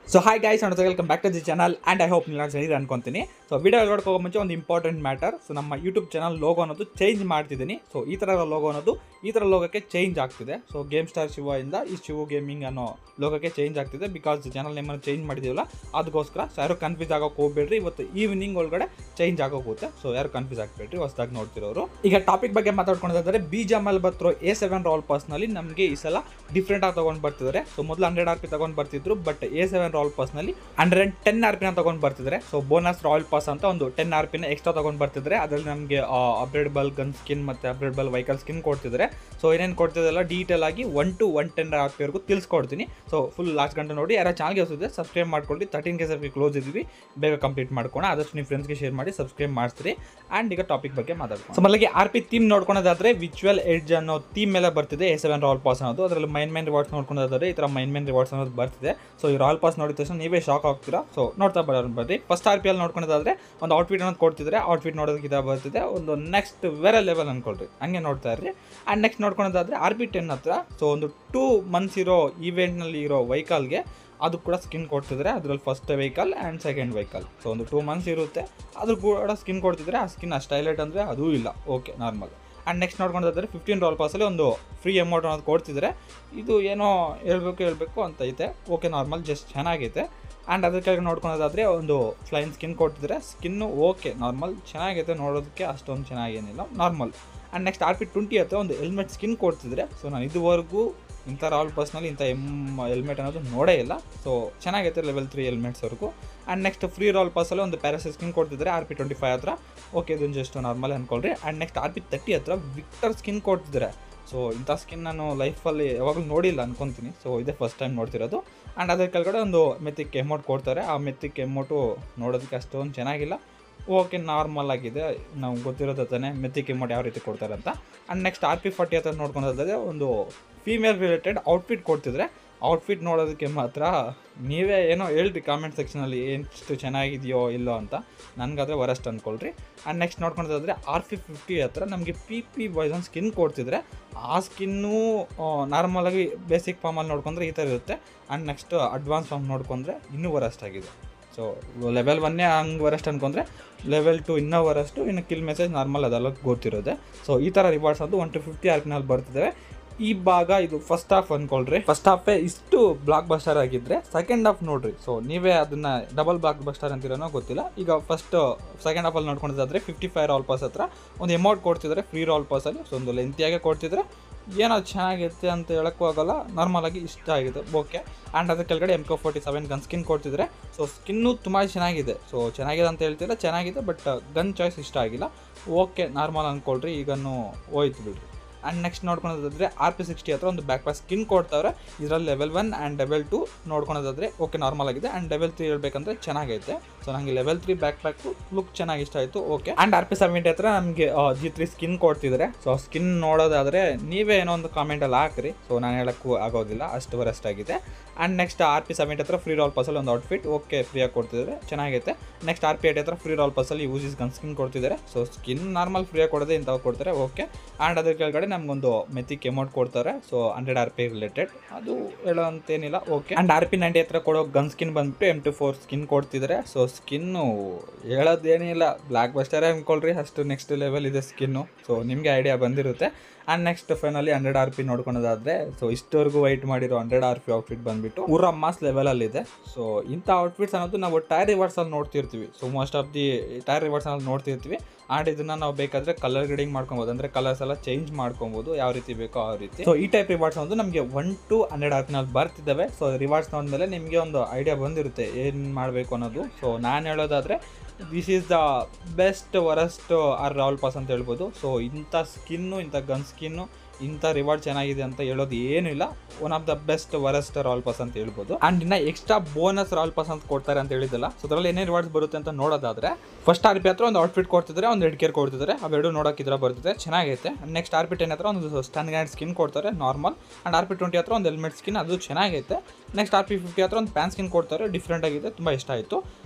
so hi guys ಅಣ್ಣ welcome back to the channel and I hope ನೀವು ಚೆನ್ನಾಗಿದೆ ಅನ್ಕೊಂತೀನಿ ಸೊ ವಿಡಿಯೋ ನೋಡ್ಕೋ ಮುಂಚೆ ಒಂದು ಇಂಪಾರ್ಟೆಂಟ್ ಮ್ಯಾಟರ್ ಸೊ ನಮ್ಮ ಯೂಟ್ಯೂಬ್ ಚಾನಲ್ ಲೋಗೋ ಅನ್ನೋದು ಚೇಂಜ್ ಮಾಡ್ತಿದ್ದೀನಿ ಸೊ ಈ ಥರ ಲೋಗೋ ಅನ್ನೋದು ಈ ಥರ ಲೋಗೋಕ್ಕೆ ಚೇಂಜ್ ಆಗ್ತಿದೆ ಸೊ ಗೇಮ್ ಸ್ಟಾರ್ ಶಿವ ಇಂದ ಈ ಶಿವು ಗೇಮಿಂಗ್ ಅನ್ನೋ ಲೋಗೋಕ್ಕೆ ಚೇಂಜ್ ಆಗ್ತಿದೆ ಬಿಕಾಸ್ ಚಾನಲ್ ನೇಮನ್ನು ಚೇಂಜ್ ಮಾಡಿದ್ದೀವಲ್ಲ ಅದಕ್ಕೋಸ್ಕರ ಸೊ ಯಾರು ಕನ್ಫ್ಯೂಸ್ ಆಗೋಕೆ ಹೋಗ್ಬೇಡ್ರಿ ಇವತ್ತು ಈವ್ನಿಂಗ್ ಒಳಗಡೆ ಚೇಂಜ್ ಆಗೋಗುತ್ತೆ ಸೊ ಯಾರು ಕನ್ಫ್ಯೂಸ್ ಆಗಬೇಡ್ರಿ ಹೊಸದಾಗಿ ನೋಡ್ತಿರೋರು ಈಗ ಟಾಪಿಕ್ ಬಗ್ಗೆ ಮಾತಾಡ್ಕೊಂಡಿದ್ದಾರೆ ಬಿ ಜಮಲ್ ಬತ್ರೋ ಎ ಸೆವೆನ್ ರಾಲ್ ಪಾಸ್ನಲ್ಲಿ ನಮಗೆ ಈ ಸಲ ಡಿಫ್ರೆಂಟ್ ಆಗಿ ತೊಗೊಂಡು ಬರ್ತಿದ್ದಾರೆ ಸೊ ಮೊದಲು ಹಂಡ್ರೆಡ್ ಆರ್ ಪಿ ತೊಗೊಂಡು ಬರ್ತಿದ್ರು ಬಟ್ ಎ ಸೆವೆನ್ ರಾಲ್ ಪಾಸ್ನಲ್ಲಿ ಹಂಡ್ರೆಡ್ ಅಂಡ್ ಟೆನ್ ಆರ್ ಪಿನ ತೊಗೊಂಡು ಬರ್ತಿದ್ದಾರೆ ಸೊ ಬೋನಸ್ ರಾಯಲ್ ಪಾಸ್ ಅಂತ ಒಂದು ಟೆನ್ ಆರ್ ಪಿನ ಎಕ್ಸ್ಟ್ರಾ ತೊಗೊಂಡು ಬರ್ತಿದ್ದಾರೆ ಅದರಲ್ಲಿ ನಮಗೆ ಅಪ್ಗ್ರೇಡಬಲ್ ಗನ್ ಸ್ಕಿನ್ ಮತ್ತು ಅಪ್ಗ್ರೇಡಬಲ್ ವೆಹಿಕಲ್ ಸ್ಕಿನ್ ಕೊಡ್ತಿದ್ದಾರೆ ಸೊ ಏನೇನು ಕೊಡ್ತಿದ್ದಲ್ಲ ಡೀಟೇಲ್ ಆಗಿ one two one ten R ಪಿವರೆಗೂ ತಿಳಿಸ್ಕೊಡ್ತೀನಿ ಸೊ ಫುಲ್ ಲಾಸ್ಟ್ ಗಂಟೆ ನೋಡಿ ಯಾರೋ ಚಾನಲ್ಗೆ ಹೊಸಿದ್ರೆ ಸಬ್ಸ್ಕ್ರೈಬ್ ಮಾಡ್ಕೊಳ್ಳಿ ತರ್ಟೀನ್ ಕೆ ಸರ್ಗೆ ಕ್ಲೋಸ್ ಇದ್ದೀವಿ ಬೇಗ ಕಂಪ್ಲೀಟ್ ಮಾಡ್ಕೋಣ ಆದಷ್ಟು ನಿಮ್ಮ ಫ್ರೆಂಡ್ಸ್ಗೆ ಶೇರ್ ಮಾಡಿ ಸಬ್ಸ್ಕ್ರೈಬ್ ಮಾಡ್ತೀರಿ ಆ್ಯಂಡ್ ಈಗ ಟಾಪಿಕ್ ಬಗ್ಗೆ ಮಾತಾಡ್ಕೊಂಡು ಸೊ ಮೊದಲಿಗೆ ಆರ್ ಪಿ ಥೀಮ್ ನೋಡ್ಕೊಳೋದಾದ್ರೆ ವಿಚುವಲ್ ಎಡ್ಜ್ ಅನ್ನೋ ಥೀಮ್ ಮೇಲೆ ಬರ್ತಿದೆ ಎ ಸೆವೆನ್ ರಾಯಲ್ ಪಾಸ್ ಅನ್ನೋದು ಅದರಲ್ಲಿ ಮೈನ್ ಮೈನ್ ರಿವಾರ್ಡ್ಸ್ ನೋಡ್ಕೊಂಡಾದ್ರೆ ಈ ಥರ ಮೈನ್ ಮೈನ್ ರಿವಾರ್ಡ್ಸ್ ಅನ್ನೋದು ಬರ್ತಿದೆ ಸೊ ಈ ರಾಯಲ್ ಪಾಸ್ ನೋಡಿದ ತಕ್ಷಣ ನೀವೇ ಶಾಕ್ ಆಗ್ತೀರಾ ಸೊ ನೋಡ್ತಾ ಬರೋಣ ಬರ್ರಿ ಫಸ್ಟ್ ಆರ್ ಪಿ ಅಲ್ಲಿ ನೋಡ್ಕೊಳೋದಾದ್ರೆ ಒಂದು ಔಟ್ಫಿಟ್ ಅನ್ನೋದು ಕೊಡ್ತಿದ್ರೆ ಔಟ್ಫಿಟ್ ನೋಡೋದಕ್ಕೆ ಇದಾಗ ಬರ್ತಿದೆ ಒಂದು ನೆಕ್ಸ್ಟ್ ಬೇರೆ ಲೆವೆಲ್ ಅನ್ಕೊಳ್ರಿ ಹಂಗೆ ನೋಡ್ತಾ ಇರ್ರಿ ಆ್ಯಂಡ್ ನೆಕ್ಸ್ಟ್ ನೋಡ್ಕೊಳೋದಾದ್ರೆ ಆರ್ ಪಿ ಟೆನ್ ಹತ್ರ ಸೊ ಒಂದು ಟೂ ಮಂತ್ಸ್ ಇರೋ ಈವೆಂಟ್ನಲ್ಲಿ ಇರೋ ವೆಹಿಕಲ್ಗೆ ಅದು ಕೂಡ ಸ್ಕಿನ್ ಕೊಡ್ತಿದ್ರೆ ಅದರಲ್ಲಿ first vehicle and second vehicle so ಒಂದು ಟೂ ಮಂತ್ಸ್ ಇರುತ್ತೆ ಅದು ಕೂಡ ಸ್ಕಿನ್ ಕೊಡ್ತಿದ್ರೆ ಆ ಸ್ಕಿನ್ ಅಷ್ಟು ಹೈಲೈಟ್ ಅಂದರೆ ಅದೂ ಇಲ್ಲ ಓಕೆ ನಾರ್ಮಲ್ ಆ್ಯಂಡ್ ನೆಕ್ಸ್ಟ್ ನೋಡ್ಕೊಂಡಾದ್ರೆ ಫಿಫ್ಟೀನ್ ರಾಲ್ ಪಾಸಲ್ಲಿ ಒಂದು ಫ್ರೀ ಅಮೌಂಟ್ ಅನ್ನೋದು ಕೊಡ್ತಿದ್ರೆ ಇದು ಏನೋ ಹೇಳ್ಬೇಕು ಹೇಳ್ಬೇಕು ಅಂತ ಐತೆ ಓಕೆ ನಾರ್ಮಲ್ ಜಸ್ಟ್ ಚೆನ್ನಾಗೈತೆ ಆ್ಯಂಡ್ ಅದ್ರ ಕೆಳಗೆ ನೋಡ್ಕೊಳೋದಾದ್ರೆ ಒಂದು ಫ್ಲೈನ್ ಸ್ಕಿನ್ ಕೊಡ್ತಿದ್ರೆ ಸ್ಕಿನ್ನು ಓಕೆ ನಾರ್ಮಲ್ ಚೆನ್ನಾಗೈತೆ ನೋಡೋದಕ್ಕೆ ಅಷ್ಟೊಂದು ಚೆನ್ನಾಗೇನಿಲ್ಲ normal and next R P twenty ಹತ್ರ ಒಂದು ಹೆಲ್ಮೆಟ್ ಸ್ಕಿನ್ ಕೊಡ್ತಿದ್ರೆ ಸೊ ನಾನು ಇದುವರೆಗೂ ಇಂಥ ರಾಲ್ ಪಾಸ್ನಲ್ಲಿ ಇಂಥ ಎಮ್ ಹೆಲ್ಮೆಟ್ ಅನ್ನೋದು ನೋಡೇ ಇಲ್ಲ ಸೊ ಚೆನ್ನಾಗೈತೆ ಲೆವೆಲ್ ತ್ರೀ ಹೆಲ್ಮೆಟ್ಸ್ವರೆಗೂ ಆ್ಯಂಡ್ ನೆಕ್ಸ್ಟ್ ಫ್ರೀ ರಾಲ್ ಪಾಸಲ್ಲಿ ಒಂದು ಪ್ಯಾರಾಸಿಸ್ ಸ್ಕಿನ್ ಕೊಡ್ತಿದ್ದಾರೆ ಆರ್ ಪಿ ಟ್ವೆಂಟಿ ಫೈವ್ ಹತ್ರ ಓಕೆ ಇದನ್ನು ಜಸ್ಟ್ ನಾರ್ಮಲ್ ಅಂದ್ಕೊಳ್ರಿ and next R P thirty ಹತ್ರ ವಿಕ್ಟರ್ ಸ್ಕಿನ್ ಕೊಡ್ತಿದ್ದಾರೆ ಸೊ ಇಂಥ ಸ್ಕಿನ್ ನಾನು ಲೈಫಲ್ಲಿ ಯಾವಾಗಲೂ ನೋಡಿಲ್ಲ ಅನ್ಕೊತೀನಿ ಸೊ ಇದೇ ಫಸ್ಟ್ ಟೈಮ್ ನೋಡ್ತಿರೋದು ಆ್ಯಂಡ್ ಅದ್ರ ಕೆಳಗಡೆ ಒಂದು ಮೆತ್ತಿಕ್ ಎಮೌಂಟ್ ಕೊಡ್ತಾರೆ ಆ ಮೆತ್ತಿಕ್ ಎಮೌಂಟು ನೋಡೋದಕ್ಕೆ ಅಷ್ಟೊಂದು ಚೆನ್ನಾಗಿಲ್ಲ ಓಕೆ ನಾರ್ಮಲ್ ಆಗಿದೆ ನಾವು ಗೊತ್ತಿರೋದು ತಾನೆ ಮೆತ್ತಿಕ್ ಎಮೌಂಟ್ ಯಾವ ರೀತಿ ಕೊಡ್ತಾರೆ ಅಂತ and next R P forty ಹತ್ರ ನೋಡ್ಕೊಂಡಾದ್ರೆ ಒಂದು ಫೀಮೇಲ್ ರಿಲೇಟೆಡ್ ಔಟ್ಫಿಟ್ ಕೊಡ್ತಿದ್ರೆ ಔಟ್ಫಿಟ್ ನೋಡೋದಕ್ಕೆ ಮಾತ್ರ ನೀವೇ ಏನೋ ಹೇಳ್ರಿ ಕಾಮೆಂಟ್ ಸೆಕ್ಷನಲ್ಲಿ ಎಷ್ಟು ಚೆನ್ನಾಗಿದೆಯೋ ಇಲ್ಲೋ ಅಂತ ನನಗಾದ್ರೆ ವರಸ್ಟ್ ಅಂದ್ಕೊಳ್ರಿ ಆ್ಯಂಡ್ ನೆಕ್ಸ್ಟ್ ನೋಡ್ಕೊಂಡಾದ್ರೆ ಆರ್ ಪಿ ಫಿಫ್ಟಿ ಹತ್ರ ನಮಗೆ ಪಿ ಪಿ ಬಾಯ್ಸ್ ಸ್ಕಿನ್ ಕೊಡ್ತಿದ್ರೆ ಆ ಸ್ಕಿನ್ನೂ ನಾರ್ಮಲಾಗಿ ಬೇಸಿಕ್ ಫಾರ್ಮಲ್ಲಿ ನೋಡ್ಕೊಂಡ್ರೆ ಈ ಥರ ಇರುತ್ತೆ ಆ್ಯಂಡ್ ನೆಕ್ಸ್ಟ್ ಅಡ್ವಾನ್ಸ್ ಫಾರ್ಮ್ ನೋಡ್ಕೊಂಡ್ರೆ ಇನ್ನೂ ವರಸ್ಟ್ ಆಗಿದೆ ಸೊ ಲೆವೆಲ್ ಒನ್ನೇ ಹಂಗೆ ವರಸ್ಟ್ ಅನ್ಕೊಂಡ್ರೆ ಲೆವೆಲ್ ಟು ಇನ್ನೂ ವರಷ್ಟು ಇನ್ನು ಕಿಲ್ ಮೆಸೇಜ್ ನಾರ್ಮಲ್ ಅದೆಲ್ಲ ಗೊತ್ತಿರೋದೆ ಸೊ ಈ ಥರ ರಿವಾರ್ಡ್ಸ್ ಅಂತೂ ಒನ್ ಟು ಫಿಫ್ಟಿ ಆರ್ ಪಿನಲ್ಲಿ ಬರ್ತಿದ್ದಾವೆ ಈ ಭಾಗ ಇದು ಫಸ್ಟ್ ಹಾಫ್ ಅಂದ್ಕೊಳ್ರಿ ಫಸ್ಟ್ ಹಾಫೇ ಇಷ್ಟು ಬ್ಲಾಕ್ ಬಸ್ಟರ್ ಆಗಿದ್ರೆ ಸೆಕೆಂಡ್ ಹಾಫ್ ನೋಡ್ರಿ ಸೊ ನೀವೇ ಅದನ್ನ ಡಬಲ್ ಬ್ಲಾಕ್ ಬಸ್ಟರ್ ಅಂತಿರೋನೋ ಗೊತ್ತಿಲ್ಲ ಈಗ ಫಸ್ಟ್ ಸೆಕೆಂಡ್ ಹಾಫಲ್ಲಿ ನೋಡ್ಕೊಂಡಿದ್ದಾದ್ರೆ ಫಿಫ್ಟಿ ಫೈವ್ ರಾಲ್ ಪಾಸ್ ಹತ್ರ ಒಂದು ಅಮೌಂಟ್ ಕೊಡ್ತಿದ್ದಾರೆ ಫ್ರೀ ರಾಲ್ ಪಾಸಲ್ಲಿ ಸೊ ಒಂದು ಲೆಂತಿಯಾಗೆ ಕೊಡ್ತಿದ್ರೆ ಏನೋ ಚೆನ್ನಾಗಿರುತ್ತೆ ಅಂತ ಹೇಳಕ್ಕೂ ಆಗಲ್ಲ ನಾರ್ಮಲಾಗಿ ಇಷ್ಟ ಆಗಿದೆ ಓಕೆ ಆ್ಯಂಡ್ ಅದ್ರ ಕೆಳಗಡೆ ಎಮ್ ಕೋ ಫೋರ್ಟಿ ಸೆವೆನ್ ಗನ್ ಸ್ಕಿನ್ ಕೊಡ್ತಿದ್ರೆ ಸೊ ಸ್ಕಿನ್ನು ತುಂಬ ಚೆನ್ನಾಗಿದೆ ಸೊ ಚೆನ್ನಾಗಿದೆ ಅಂತ ಹೇಳ್ತಿಲ್ಲ ಚೆನ್ನಾಗಿದೆ ಬಟ್ ಗನ್ ಚಾಯ್ಸ್ ಇಷ್ಟ ಆಗಿಲ್ಲ ಓಕೆ ನಾರ್ಮಲ್ ಅಂದ್ಕೊಳ್ರಿ ಈಗನ್ನು ಹೋಯ್ತು ಬಿಡ್ರಿ ಆ್ಯಂಡ್ ನೆಕ್ಸ್ಟ್ ನೋಡ್ಕೊಳೋದಾದ್ರೆ ಆರ್ ಪಿ ಸಿಕ್ಸ್ಟಿ ಹತ್ರ ಒಂದು ಬ್ಯಾಕ್ ಪ್ಯಾಕ್ ಸ್ಕಿನ್ ಕೊಡ್ತಾವ್ರೆ ಇದರಲ್ಲಿ level one and level two ನೋಡ್ಕೊಳೋದಾದ್ರೆ ಓಕೆ ನಾರ್ಮಲ್ ಆಗಿದೆ ಆ್ಯಂಡ್ ಲೆವೆಲ್ ತ್ರೀ ಹೇಳ್ಬೇಕಂದ್ರೆ ಚೆನ್ನಾಗೈತೆ ಸೊ ನನಗೆ level three backpack look ಚೆನ್ನಾಗಿ ಇಷ್ಟ ಆಯಿತು okay and R P seventy ಹತ್ರ ನಮಗೆ ಜಿ ತ್ರೀ ಸ್ಕಿನ್ ಕೊಡ್ತಿದ್ದಾರೆ ಸೊ ಸ್ಕಿನ್ ನೋಡೋದಾದರೆ ನೀವೇ ಏನೋ ಒಂದು ಕಾಮೆಂಟಲ್ಲಿ ಹಾಕ್ರಿ ಸೊ ನಾನು ಹೇಳೋಕ್ಕೂ ಆಗೋದಿಲ್ಲ ಅಷ್ಟು ವರಸ್ಟ್ ಆಗಿದೆ and next R P seventy free free ರಾಲ್ ಪಾಸಲ್ಲಿ ಒಂದು ಔಟ್ಫಿಟ್ ಓಕೆ ಫ್ರೀಯಾಗಿ ಕೊಡ್ತಿದ್ದಾರೆ ಚೆನ್ನಾಗೈತೆ ನೆಕ್ಸ್ಟ್ ಆರ್ ಪಿ ಏಟ್ ಹತ್ರ ಫ್ರೀ ರಾಲ್ ಪಾಸಲ್ಲಿ ಯೂಸಿಸ್ ಗನ್ ಸ್ಕಿನ್ ಕೊಡ್ತಿದ್ದಾರೆ ಸೊ ಸ್ಕಿನ್ ನಾರ್ಮಲ್ ಫ್ರೀಯಾಗಿ ಕೊಡೋದೇ ಇಂಥವು ಕೊಡ್ತಾರೆ ಓಕೆ ಆ್ಯಂಡ್ ಅದ್ರ ಕೆಳಗಡೆ ನಮಗೊಂದು ಮೆತ್ತಿಕ್ ಅಮೌಂಟ್ ಕೊಡ್ತಾರೆ so hundred R P related ಅದು ಹೇಳೋ ಅಂತೇನಿಲ್ಲ okay and R P ninety ಹತ್ರ ಕೊಡೋ ಗನ್ ಸ್ಕಿನ್ ಬಂದ್ಬಿಟ್ಟು ಎಮ್ ಟು ಫೋರ್ ಸ್ಕಿನ್ ಕೊಡ್ತಿದ್ದಾರೆ ಸೊ ಸ್ಕಿನ್ನು ಹೇಳೋದೇನಿಲ್ಲ ಬ್ಲ್ಯಾಕ್ ಬಸ್ಟರೇ ಅಂದ್ಕೊಳ್ರಿ ಅಷ್ಟು ನೆಕ್ಸ್ಟ್ ಲೆವೆಲ್ ಇದೆ ಸ್ಕಿನ್ನು ಸೊ ನಿಮಗೆ ಐಡಿಯಾ ಬಂದಿರುತ್ತೆ and next finally hundred R P ನೋಡ್ಕೊಳೋದಾದ್ರೆ ಸೊ ಇಷ್ಟವರೆಗೂ ವೈಟ್ ಮಾಡಿರೋ ಹಂಡ್ರೆಡ್ ಆರ್ ಪಿ ಔಟ್ಫಿಟ್ ಬಂದ್ಬಿಟ್ಟು ಊರ ಮಾಸ್ ಲೆವೆಲಲ್ಲಿದೆ ಸೊ ಇಂಥ ಔಟ್ಫಿಟ್ಸ್ ಅನ್ನೋದು ನಾವು ಟೈರ್ ರಿವರ್ಸಲ್ಲಿ ನೋಡ್ತಿರ್ತೀವಿ so most of the tier ರಿವರ್ಸಲ್ಲಿ ನೋಡ್ತಿರ್ತೀವಿ ಆ್ಯಂಡ್ ಇದನ್ನು ನಾವು ಬೇಕಾದರೆ ಕಲರ್ ಗ್ರೇಡಿಂಗ್ ಮಾಡ್ಕೊಬೋದು ಅಂದರೆ ಕಲರ್ಸ್ ಎಲ್ಲ ಚೇಂಜ್ ಮಾಡ್ಕೊಬೋದು ಯಾವ ರೀತಿ ಬೇಕೋ ಆ ರೀತಿ ಸೊ ಈ ಟೈಪ್ ರಿವಾರ್ಡ್ಸ್ ಅನ್ನೋದು ನಮಗೆ ಒನ್ ಟು ಹಂಡ್ರೆಡ್ ಆರ್ ಪಿನಲ್ಲಿ ಬರ್ತಿದ್ದಾವೆ ಸೊ ರಿವಾರ್ಡ್ಸ್ ನೋಡಿದ್ಮೇಲೆ ನಿಮಗೆ ಒಂದು ಐಡಿಯಾ ಬಂದಿರುತ್ತೆ ಏನು ಮಾಡಬೇಕು ಅನ್ನೋದು ಸೊ ನಾನು ಹೇಳೋದಾದರೆ this is the best worst or royale pass ಅಂತ ಹೇಳ್ಬೋದು ಸೊ ಇಂಥ ಸ್ಕಿನ್ನು ಇಂಥ ಗನ್ ಸ್ಕಿನ್ನು ಇಂಥ ರಿವಾರ್ಡ್ ಚೆನ್ನಾಗಿದೆ ಅಂತ ಹೇಳೋದು ಏನೂ ಇಲ್ಲ one of the best worst royale pass ಅಂತ ಹೇಳ್ಬೋದು ಆ್ಯಂಡ್ ಇನ್ನು ಎಕ್ಸ್ಟ್ರಾ ಬೋನಸ್ ರಾಲ್ ಪಾಸ್ ಅಂತ ಕೊಡ್ತಾರೆ ಅಂತ ಹೇಳಿದಲ್ಲ ಸೊ ಅದರಲ್ಲಿ ಏನೇ ರಿವಾರ್ಡ್ಸ್ ಬರುತ್ತೆ ಅಂತ ನೋಡೋದಾದ್ರೆ ಫಸ್ಟ್ ಆರ್ ಪಿ ಹತ್ರ ಒಂದು ಔಟ್ಫಿಟ್ ಕೊಡ್ತಿದ್ದಾರೆ ಒಂದು ಹೆಡ್ ಕೇರ್ ಕೊಡ್ತಿದ್ದಾರೆ ಅವೆರಡು ನೋಡೋಕೆ ಇದ್ರ ಬರ್ತಿದೆ ಚೆನ್ನಾಗೈತೆ ನೆಕ್ಸ್ಟ್ ಆರ್ ಪಿ ಟೆನ್ ಹತ್ರ ಒಂದು ಸ್ಟನ್ ಗ್ಯಾಂಡ್ ಸ್ಕಿನ್ ಕೊಡ್ತಾರೆ normal and R P twenty ಹತ್ರ ಒಂದು ಹೆಲ್ಮೆಟ್ ಸ್ಕಿನ್ ಅದು ಚೆನ್ನಾಗೈತೆ ನೆಕ್ಸ್ಟ್ ಆರ್ ಪಿ ಫಿಫ್ಟಿ ಹತ್ರ ಒಂದು ಪ್ಯಾನ್ ಸ್ಕಿನ್ ಕೊಡ್ತಾರೆ ಡಿಫ್ರೆಂಟ್ ಆಗಿದೆ ತುಂಬ ಇಷ್ಟ ಆಯಿತು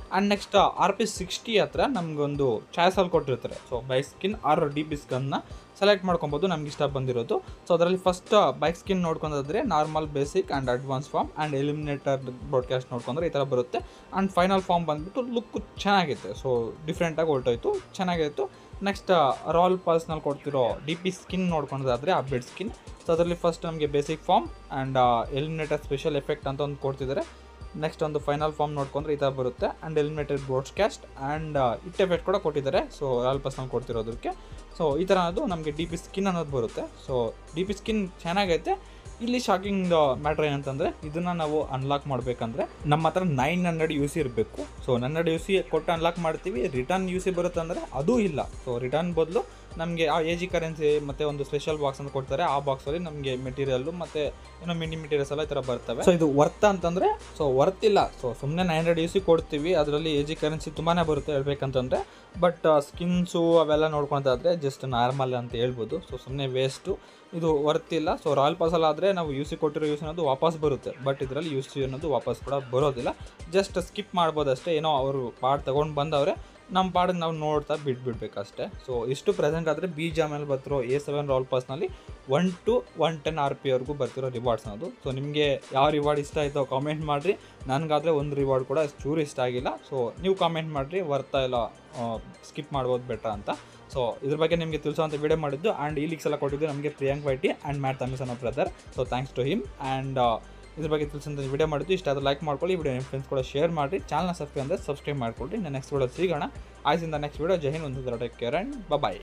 and next R P sixty ಹತ್ರ ನಮಗೊಂದು ಚಾಯ್ಸಲ್ಲಿ ಕೊಟ್ಟಿರ್ತಾರೆ so bike skin R D P ಸ್ಕನ್ನ ಸೆಲೆಕ್ಟ್ ಮಾಡ್ಕೊಬೋದು ನಮ್ಗೆ ಇಷ್ಟ ಬಂದಿರೋದು ಸೊ ಅದರಲ್ಲಿ ಫಸ್ಟ್ ಬೈಕ್ ಸ್ಕಿನ್ ನೋಡ್ಕೊಂಡಾದ್ರೆ normal basic and advance form and eliminator broadcast ನೋಡ್ಕೊಂಡ್ರೆ ಈ ಥರ ಬರುತ್ತೆ ಆ್ಯಂಡ್ ಫೈನಲ್ ಫಾರ್ಮ್ ಬಂದ್ಬಿಟ್ಟು ಲುಕ್ ಚೆನ್ನಾಗಿತ್ತು ಸೊ ಡಿಫ್ರೆಂಟಾಗಿ ಹೊರಟೋಯ್ತು ಚೆನ್ನಾಗಿತ್ತು ನೆಕ್ಸ್ಟ್ ರಾಯಲ್ ಪಾಲ್ಸ್ನಲ್ಲಿ ಕೊಡ್ತಿರೋ ಡಿ ಪಿ ಸ್ಕಿನ್ ನೋಡ್ಕೊಂಡಾದ್ರೆ ಅಪ್ಡೇಟ್ ಸ್ಕಿನ್ ಸೊ ಅದರಲ್ಲಿ ಫಸ್ಟ್ ನಮಗೆ basic form and eliminator special effect ಅಂತ ಒಂದು ಕೊಡ್ತಿದ್ದಾರೆ ನೆಕ್ಸ್ಟ್ ಒಂದು ಫೈನಲ್ ಫಾರ್ಮ್ ನೋಡ್ಕೊಂಡ್ರೆ ಈ ಥರ ಬರುತ್ತೆ and eliminated broadcast and it effect ಕೂಡ ಕೊಟ್ಟಿದ್ದಾರೆ ಸೊ ರಾಯಲ್ ಪಾಸ್ನಲ್ಲಿ ಕೊಡ್ತಿರೋದಕ್ಕೆ ಸೊ ಈ ಥರ ಅನ್ನೋದು ನಮಗೆ ಡಿ ಪಿ ಸ್ಕಿನ್ ಅನ್ನೋದು ಬರುತ್ತೆ ಸೊ ಡಿ ಪಿ ಸ್ಕಿನ್ ಚೆನ್ನಾಗೈತೆ ಇಲ್ಲಿ ಶಾಕಿಂಗ್ ಮ್ಯಾಟ್ರ್ ಏನಂತಂದರೆ ಇದನ್ನು ನಾವು ಅನ್ಲಾಕ್ ಮಾಡಬೇಕಂದ್ರೆ ನಮ್ಮ ಹತ್ರ ನೈನ್ ಹಂಡ್ರೆಡ್ ಯು ಸಿ ಇರಬೇಕು ಸೊ ಹಂಡ್ರೆಡ್ ಯು ಸಿ ಕೊಟ್ಟು ಅನ್ಲಾಕ್ ಮಾಡ್ತೀವಿ ರಿಟರ್ನ್ ಯು ಸಿ ಬರುತ್ತೆ ಅಂದರೆ ಅದೂ ಇಲ್ಲ ಸೊ ರಿಟರ್ನ್ ಬದಲು ನಮಗೆ ಆ ಎ ಜಿ ಕರೆನ್ಸಿ ಮತ್ತು ಒಂದು ಸ್ಪೆಷಲ್ ಬಾಕ್ಸ್ ಅಂತ ಕೊಡ್ತಾರೆ ಆ ಬಾಕ್ಸಲ್ಲಿ ನಮಗೆ ಮೆಟೀರಿಯಲ್ಲು ಮತ್ತು ಏನೋ ಮಿನಿ ಮೆಟೀರಿಯಲ್ಸ್ ಎಲ್ಲ ಈ ಥರ ಬರ್ತವೆ ಸೊ ಇದು ವರ್ತ್ ಅಂತಂದರೆ ಸೊ ವರ್ತ್ ಇಲ್ಲ ಸೊ ಸುಮ್ಮನೆ ನೈನ್ ಹಂಡ್ರೆಡ್ ಯು ಸಿ ಕೊಡ್ತೀವಿ ಅದರಲ್ಲಿ ಎ ಜಿ ಕರೆನ್ಸಿ ತುಂಬಾ ಬರುತ್ತೆ ಹೇಳ್ಬೇಕಂತಂದರೆ ಬಟ್ ಸ್ಕಿನ್ಸು ಅವೆಲ್ಲ ನೋಡ್ಕೊತಾದ್ರೆ ಜಸ್ಟ್ ನಾರ್ಮಲ್ ಅಂತ ಹೇಳ್ಬೋದು ಸೊ ಸುಮ್ಮನೆ ವೇಸ್ಟು ಇದು ವರ್ತ್ ಇಲ್ಲ ಸೊ ರಾಯಲ್ ಪಾಸಲ್ಲಾದರೆ ನಾವು ಯು ಸಿ ಕೊಟ್ಟಿರೋ ಯೂಸ್ ಅನ್ನೋದು ವಾಪಸ್ ಬರುತ್ತೆ ಬಟ್ ಇದರಲ್ಲಿ ಯು ಸಿ ಅನ್ನೋದು ವಾಪಸ್ ಕೂಡ ಬರೋದಿಲ್ಲ ಜಸ್ಟ್ ಸ್ಕಿಪ್ ಮಾಡ್ಬೋದು ಅಷ್ಟೇ ಏನೋ ಅವರು ಪಾಡ್ ತೊಗೊಂಡು ಬಂದವ್ರೆ ನಮ್ಮ ಪಾಡಿಗೆ ನಾವು ನೋಡ್ತಾ ಬಿಟ್ಬಿಡ್ಬೇಕಷ್ಟೇ ಸೊ ಇಷ್ಟು ಪ್ರೆಸೆಂಟ್ ಆದರೆ ಬಿ ಜಿ ಆಮೇಲೆ ಬರ್ತಿರೋ ಎ ಸೆವೆನ್ ರಾಲ್ ಪಾಸ್ನಲ್ಲಿ one two one ten R P ಅವ್ರಿಗೂ ಬರ್ತಿರೋ ರಿವಾರ್ಡ್ಸ್ ಅನ್ನೋದು ಸೊ ನಿಮಗೆ ಯಾವ ರಿವಾರ್ಡ್ ಇಷ್ಟ ಆಯಿತೋ ಕಾಮೆಂಟ್ ಮಾಡಿರಿ ನನಗಾದರೆ ಒಂದು ರಿವಾರ್ಡ್ ಕೂಡ ಚೂರು ಇಷ್ಟ ಆಗಿಲ್ಲ ಸೊ ನೀವು ಕಾಮೆಂಟ್ ಮಾಡಿರಿ ವರ್ತಾ ಇಲ್ಲ ಸ್ಕಿಪ್ ಮಾಡ್ಬೋದು ಬೆಟ್ರ್ ಅಂತ ಸೊ ಇದ್ರ ಬಗ್ಗೆ ನಿಮಗೆ ತಿಳಿಸೋಂಥ ವಿಡಿಯೋ ಮಾಡಿದ್ದು ಆ್ಯಂಡ್ ಈ ಲೀಕ್ಸ್ ಎಲ್ಲ ಕೊಟ್ಟಿದ್ದು ನಮಗೆ ಪ್ರಿಯಾಂಕ್ ವೈಟಿ ಆ್ಯಂಡ್ ಮ್ಯಾಟ್ ತಮಿಸನ್ brother so thanks to him and ಇದ್ರ ಬಗ್ಗೆ ತಿಳಿಸೋಂಥ ವಿಡಿಯೋ ಮಾಡಿದ್ದು ಇಷ್ಟ ಆದ್ರೆ ಲೈಕ್ ಮಾಡ್ಕೊಳ್ಳಿ ವಿಡಿಯೋ ನಿಮ್ಮ ಫ್ರೆಂಡ್ಸ್ ಕೂಡ ಶೇರ್ ಮಾಡಿರಿ ಚಾನಲ್ನ ಸಬ್ಸ್ಕ್ರೈಬ್ ಅಂದರೆ ಸಬ್ಸ್ಕ್ರೈಬ್ ಮಾಡ್ಕೊಳ್ಳಿ ನಾನು ನೆಕ್ಸ್ಟ್ ವಿಡಿಯೋ ಸಿಗೋಣ ಆಯ್ಸಿಂದ ನೆಕ್ಸ್ಟ್ ವಿಡಿಯೋ ಜೈ ಹಿಂದ್ ಒಂದು ಟೇಕ್ ಕೇರ್ ಆ್ಯಂಡ್ ಬಾಯ್